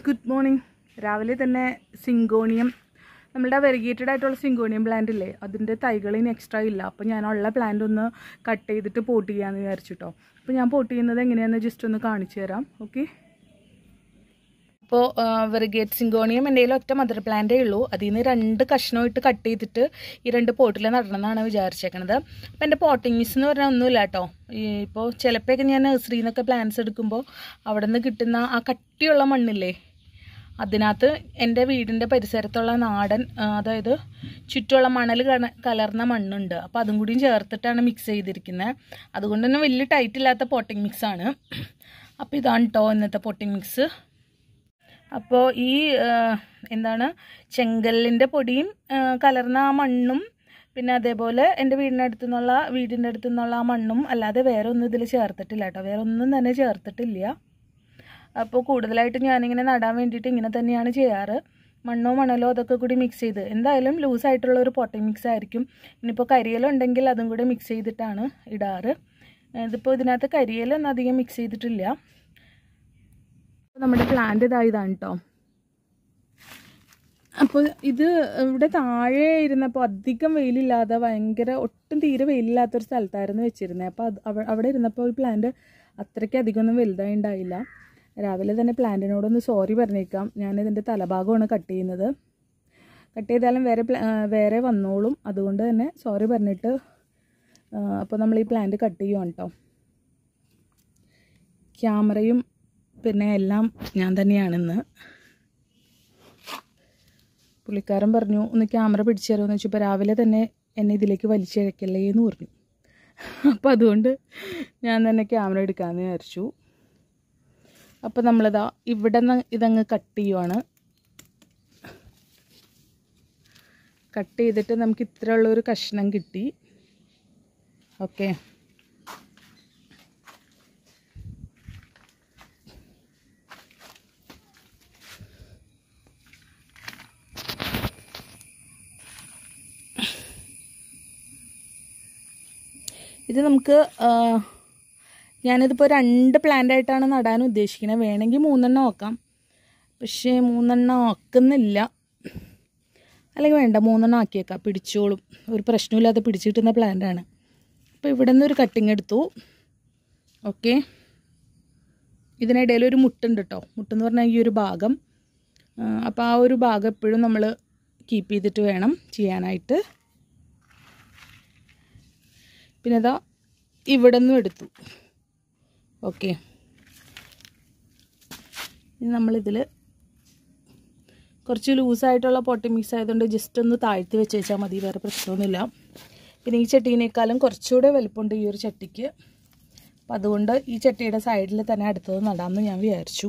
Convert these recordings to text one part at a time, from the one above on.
good morning രാവിലെ തന്നെ syngonium നമ്മുടെ വെരിഗേറ്റഡ് ആയിട്ടുള്ള സിങ്കോണിയം പ്ലാന്റ് ഇല്ലേ അതിൻ്റെ തൈകൾ ഇനി എക്സ്ട്രാ ഇല്ല അപ്പോൾ ഞാൻ ഉള്ള പ്ലാന്റ് ഒന്ന് കട്ട് ചെയ്തിട്ട് പോട്ട് ചെയ്യാമെന്ന് വിചാരിച്ചു കേട്ടോ അപ്പോൾ ഞാൻ പോട്ട് ചെയ്യുന്നത് എങ്ങനെയാണെന്ന് ജസ്റ്റ് ഒന്ന് കാണിച്ചു തരാം ഓക്കെ അപ്പോൾ വെറിഗേറ്റ് സിങ്കോണിയം എൻ്റെ കയ്യിൽ ഒറ്റ മദർ പ്ലാന്റേ ഉള്ളൂ അതിൽ നിന്ന് രണ്ട് കഷ്ണമായിട്ട് കട്ട് ചെയ്തിട്ട് ഈ രണ്ട് പോട്ടിൽ നടണം എന്നാണ് വിചാരിച്ചേക്കണത് അപ്പോൾ എൻ്റെ പോട്ടിങ് മിസ് എന്ന് പറഞ്ഞാൽ ഒന്നുമില്ല കേട്ടോ ഈ ഇപ്പോൾ ചിലപ്പോഴൊക്കെ ഞാൻ നഴ്സറിയിൽ നിന്നൊക്കെ പ്ലാന്റ്സ് എടുക്കുമ്പോൾ അവിടെ നിന്ന് കിട്ടുന്ന ആ കട്ടിയുള്ള മണ്ണില്ലേ അതിനകത്ത് എൻ്റെ വീടിൻ്റെ പരിസരത്തുള്ള നാടൻ ആ, അതായത് ചുറ്റുമുള്ള മണൽ കല- കലർന്ന മണ്ണുണ്ട് അപ്പോൾ അതും കൂടിയും ചേർത്തിട്ടാണ് മിക്സ് ചെയ്തിരിക്കുന്നത് അതുകൊണ്ട് തന്നെ വലിയ ടൈറ്റ് ഇല്ലാത്ത പോട്ടിംഗ് മിക്സാണ് അപ്പോൾ ഇതാണ് കേട്ടോ ഇന്നത്തെ പോട്ടിംഗ് മിക്സ് അപ്പോൾ ഈ ആ, എന്താണ് ചെങ്കല്ലിൻ്റെ പൊടിയും ആ, കലർന്ന ആ മണ്ണും പിന്നെ അതേപോലെ എൻ്റെ വീടിൻ്റെ അടുത്തു നിന്നുള്ള വീടിൻ്റെ അടുത്തു നിന്നുള്ള ആ മണ്ണും അല്ലാതെ വേറെ ഒന്നും ഇതിൽ ചേർത്തിട്ടില്ല കേട്ടോ വേറെ ഒന്നും തന്നെ ചേർത്തിട്ടില്ല അപ്പോൾ കൂടുതലായിട്ട് ഞാനിങ്ങനെ നടാൻ വേണ്ടിയിട്ട് ഇങ്ങനെ തന്നെയാണ് ചെയ്യാറ് മണ്ണോ മണലോ അതൊക്കെ കൂടി മിക്സ് ചെയ്ത് എന്തായാലും ലൂസായിട്ടുള്ള ഒരു പോട്ടിംഗ് മിക്സ് ആയിരിക്കും ഇനിയിപ്പോൾ കരിയിലുണ്ടെങ്കിൽ അതും കൂടി മിക്സ് ചെയ്തിട്ടാണ് ഇടാറ് ഇതിപ്പോൾ ഇതിനകത്ത് കരിയിലൊന്നും അധികം മിക്സ് ചെയ്തിട്ടില്ല നമ്മുടെ പ്ലാന്റ് ഇതാ ഇതാണ് കേട്ടോ അപ്പോൾ ഇത് ഇവിടെ താഴെ ഇരുന്നപ്പോൾ അധികം വെയിലില്ലാതെ ഭയങ്കര ഒട്ടും തീരെ വെയിലില്ലാത്തൊരു സ്ഥലത്തായിരുന്നു വെച്ചിരുന്നത് അപ്പോൾ അത് അവ- അവിടെ ഇരുന്നപ്പോൾ ഈ പ്ലാന്റ് അത്രയ്ക്ക് അധികമൊന്നും വലുതായി ഉണ്ടായില്ല രാവിലെ തന്നെ പ്ലാന്റിനോടൊന്ന് സോറി പറഞ്ഞേക്കാം ഞാനിതിൻ്റെ തലഭാഗമാണ് കട്ട് ചെയ്യുന്നത് കട്ട് ചെയ്താലും വേറെ പ്ല- ആ, വേറെ വന്നോളും അതുകൊണ്ട് തന്നെ സോറി പറഞ്ഞിട്ട് ആ, അപ്പോൾ നമ്മൾ ഈ പ്ലാന്റ് കട്ട് ചെയ്യുവാണ് കേട്ടോ ക്യാമറയും പിന്നെ എല്ലാം ഞാൻ തന്നെയാണിന്ന് പുള്ളിക്കാരൻ പറഞ്ഞു ഒന്ന് ക്യാമറ പിടിച്ചു തരുമെന്ന് വെച്ചപ്പോൾ രാവിലെ തന്നെ എന്നെ ഇതിലേക്ക് വലിച്ചിഴക്കല്ലേ എന്ന് പറഞ്ഞു അപ്പോൾ അതുകൊണ്ട് ഞാൻ തന്നെ ക്യാമറ എടുക്കാമെന്ന് വിചാരിച്ചു അപ്പോൾ നമ്മളിതാ ഇവിടെ നിന്ന് ഇതങ്ങ് കട്ട് ചെയ്യുവാണ് കട്ട് ചെയ്തിട്ട് നമുക്ക് ഇത്ര ഉള്ളൊരു കഷ്ണം കിട്ടി ഓക്കെ ഇത് നമുക്ക് ആ, ഞാനിതിപ്പോൾ രണ്ട് പ്ലാന്റ് ആയിട്ടാണ് നടാൻ ഉദ്ദേശിക്കുന്നത് വേണമെങ്കിൽ മൂന്നെണ്ണം ആക്കാം പക്ഷേ മൂന്നെണ്ണം ആക്കുന്നില്ല അല്ലെങ്കിൽ വേണ്ട മൂന്നെണ്ണം ആക്കിയേക്കാം പിടിച്ചോളും ഒരു പ്രശ്നമില്ലാതെ പിടിച്ചു കിട്ടുന്ന പ്ലാന്റാണ് അപ്പോൾ ഇവിടെ നിന്ന് ഒരു കട്ടിങ് എടുത്തു ഓക്കെ ഇതിനിടയിൽ ഒരു മുട്ടുണ്ട് കേട്ടോ മുട്ടെന്ന് പറഞ്ഞാൽ ഈ ഒരു ഭാഗം അപ്പോൾ ആ ഒരു ഭാഗം എപ്പോഴും നമ്മൾ കീപ്പ് ചെയ്തിട്ട് വേണം ചെയ്യാനായിട്ട് പിന്നെ ഇതാ ഇവിടെ നിന്നും എടുത്തു ഓക്കെ ഇനി നമ്മളിതിൽ കുറച്ച് ലൂസായിട്ടുള്ള പൊട്ടി മിക്സ് ആയതുകൊണ്ട് ജസ്റ്റ് ഒന്ന് താഴ്ത്തി വെച്ച് വെച്ചാൽ മതി വേറെ പ്രശ്നമൊന്നുമില്ല പിന്നെ ഈ ചട്ടീനേക്കാളും കുറച്ചുകൂടെ വലുപ്പമുണ്ട് ഈ ഒരു ചട്ടിക്ക് അപ്പം അതുകൊണ്ട് ഈ ചട്ടിയുടെ സൈഡിൽ തന്നെ അടുത്തത് നടാമെന്ന് ഞാൻ വിചാരിച്ചു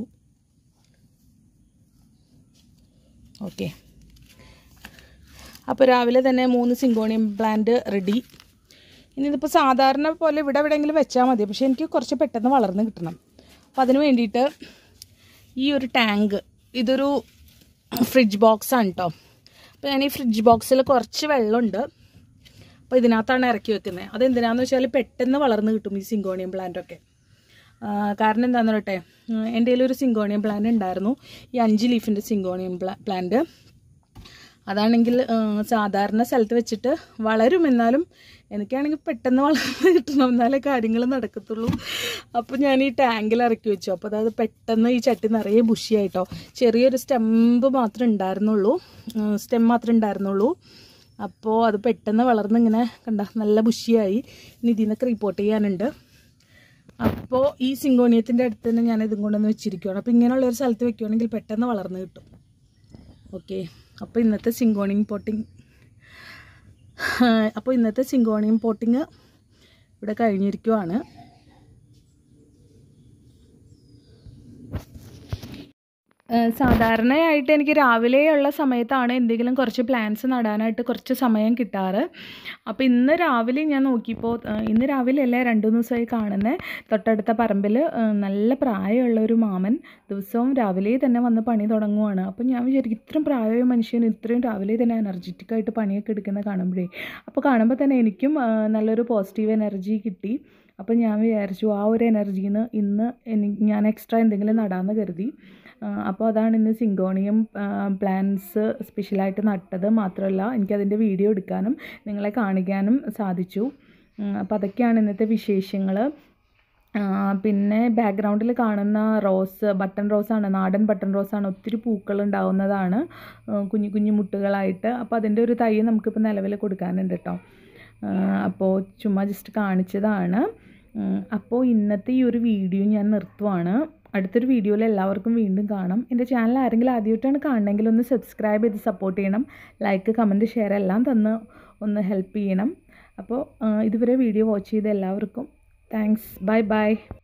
ഓക്കെ അപ്പോൾ രാവിലെ തന്നെ മൂന്ന് സിങ്കോണിയം പ്ലാന്റ് റെഡി ഇനി ഇതിപ്പോൾ സാധാരണ പോലെ ഇവിടെ എവിടെയെങ്കിലും വെച്ചാൽ മതി പക്ഷേ എനിക്ക് കുറച്ച് പെട്ടെന്ന് വളർന്ന് കിട്ടണം അപ്പോൾ അതിന് വേണ്ടിയിട്ട് ഈ ഒരു ടാങ്ക് ഇതൊരു ഫ്രിഡ്ജ് ബോക്സാണ് കേട്ടോ അപ്പോൾ ഞാൻ ഈ ഫ്രിഡ്ജ് ബോക്സിൽ കുറച്ച് വെള്ളമുണ്ട് അപ്പോൾ ഇതിനകത്താണ് ഇറക്കി വെക്കുന്നത് അതെന്തിനാന്ന് വെച്ചാൽ പെട്ടെന്ന് വളർന്ന് കിട്ടും ഈ സിങ്കോണിയം പ്ലാന്റൊക്കെ ആ, കാരണം എന്താണെന്ന് പറയട്ടെ ഉം, എൻ്റെ കയ്യിൽ ഒരു സിങ്കോണിയം പ്ലാന്റ് ഉണ്ടായിരുന്നു ഈ അഞ്ച് ലീഫിൻ്റെ സിങ്കോണിയം പ്ലാ പ്ലാന്റ് അതാണെങ്കിൽ ആ, സാധാരണ സ്ഥലത്ത് വെച്ചിട്ട് വളരും എന്നാലും എനിക്കാണെങ്കിൽ പെട്ടെന്ന് വളർന്ന് കിട്ടണം എന്നാലേ കാര്യങ്ങൾ നടക്കത്തുള്ളൂ അപ്പോൾ ഞാൻ ഈ ടാങ്കിൽ ഇറക്കി വെച്ചു അപ്പോൾ അതായത് പെട്ടെന്ന് ഈ ചട്ടി നിറയെ ബുഷിയായിട്ടോ ചെറിയൊരു സ്റ്റെമ്പ് മാത്രമേ ഉണ്ടായിരുന്നുള്ളൂ സ്റ്റെം മാത്രമേ ഉണ്ടായിരുന്നുള്ളൂ അപ്പോൾ അത് പെട്ടെന്ന് വളർന്ന് ഇങ്ങനെ കണ്ട നല്ല ബുഷിയായി ഇനി ഇതിൽ നിന്നൊക്കെ റിപ്പോർട്ട് ചെയ്യാനുണ്ട് അപ്പോൾ ഈ സിങ്കോണിയത്തിൻ്റെ അടുത്ത് തന്നെ ഞാൻ ഇതും കൊണ്ടുവന്ന് വെച്ചിരിക്കുകയാണ് അപ്പോൾ ഇങ്ങനെയുള്ള ഒരു സ്ഥലത്ത് വെക്കുകയാണെങ്കിൽ പെട്ടെന്ന് വളർന്ന് കിട്ടും ഓക്കെ അപ്പോൾ ഇന്നത്തെ സിങ്കോണിയം പോട്ടിങ് അപ്പോൾ ഇന്നത്തെ സിങ്കോണിയം പോട്ടിങ് ഇവിടെ കഴിഞ്ഞിരിക്കുവാണ് ഏഹ് സാധാരണയായിട്ട് എനിക്ക് രാവിലെയുള്ള സമയത്താണ് എന്തെങ്കിലും കുറച്ച് പ്ലാന്റ്സ് നടാനായിട്ട് കുറച്ച് സമയം കിട്ടാറ് അപ്പോൾ ഇന്ന് രാവിലെ ഞാൻ നോക്കിയപ്പോൾ ഏഹ് ഇന്ന് രാവിലെ അല്ല രണ്ട് മൂന്ന് ദിവസമായി കാണുന്നത് തൊട്ടടുത്ത പറമ്പിൽ ഏഹ് നല്ല പ്രായമുള്ള ഒരു മാമൻ ദിവസവും രാവിലെ തന്നെ വന്ന് പണി തുടങ്ങുവാണ് അപ്പോൾ ഞാൻ വിചാരിക്കും ഇത്രയും പ്രായമായ മനുഷ്യൻ ഇത്രയും രാവിലെ തന്നെ എനർജറ്റിക് ആയിട്ട് പണിയൊക്കെ എടുക്കുന്ന കാണുമ്പോഴേ അപ്പോൾ കാണുമ്പോൾ തന്നെ എനിക്കും ഏഹ് നല്ലൊരു പോസിറ്റീവ് എനർജി കിട്ടി അപ്പോൾ ഞാൻ വിചാരിച്ചു ആ ഒരു എനർജിയിൽ നിന്ന് ഇന്ന് എനിക്ക് ഞാൻ എക്സ്ട്രാ എന്തെങ്കിലും നടാമെന്ന് കരുതി ആ, അപ്പോൾ അതാണ് ഇന്ന് സിങ്കോണിയം പ്ലാന്റ്സ് സ്പെഷ്യലായിട്ട് നട്ടത് മാത്രമല്ല എനിക്കതിൻ്റെ വീഡിയോ എടുക്കാനും നിങ്ങളെ കാണിക്കാനും സാധിച്ചു ഉം, അപ്പോൾ അതൊക്കെയാണ് ഇന്നത്തെ വിശേഷങ്ങൾ പിന്നെ ബാക്ക്ഗ്രൗണ്ടിൽ കാണുന്ന റോസ് ബട്ടൺ റോസാണ് നാടൻ ബട്ടൺ റോസാണ് ഒത്തിരി പൂക്കൾ ഉണ്ടാവുന്നതാണ് ആ, കുഞ്ഞു കുഞ്ഞു മുട്ടുകളായിട്ട് അപ്പോൾ അതിൻ്റെ ഒരു തൈ നമുക്കിപ്പോൾ നിലവിൽ കൊടുക്കാനുണ്ട് കേട്ടോ ആ, അപ്പോൾ ചുമ്മാ ജസ്റ്റ് കാണിച്ചതാണ് ഉം, അപ്പോൾ ഇന്നത്തെ ഈ ഒരു വീഡിയോ ഞാൻ നിർത്തുവാണ് അടുത്തൊരു വീഡിയോയിൽ എല്ലാവർക്കും വീണ്ടും കാണാം എൻ്റെ ചാനൽ ആരെങ്കിലും ആദ്യമായിട്ടാണ് കാണണമെങ്കിൽ ഒന്ന് സബ്സ്ക്രൈബ് ചെയ്ത് സപ്പോർട്ട് ചെയ്യണം ലൈക്ക് കമൻറ്റ് ഷെയർ എല്ലാം തന്ന് ഒന്ന് ഹെൽപ്പ് ചെയ്യണം അപ്പോൾ ആ, ഇതുവരെ വീഡിയോ വാച്ച് ചെയ്ത എല്ലാവർക്കും താങ്ക്സ് ബൈ ബൈ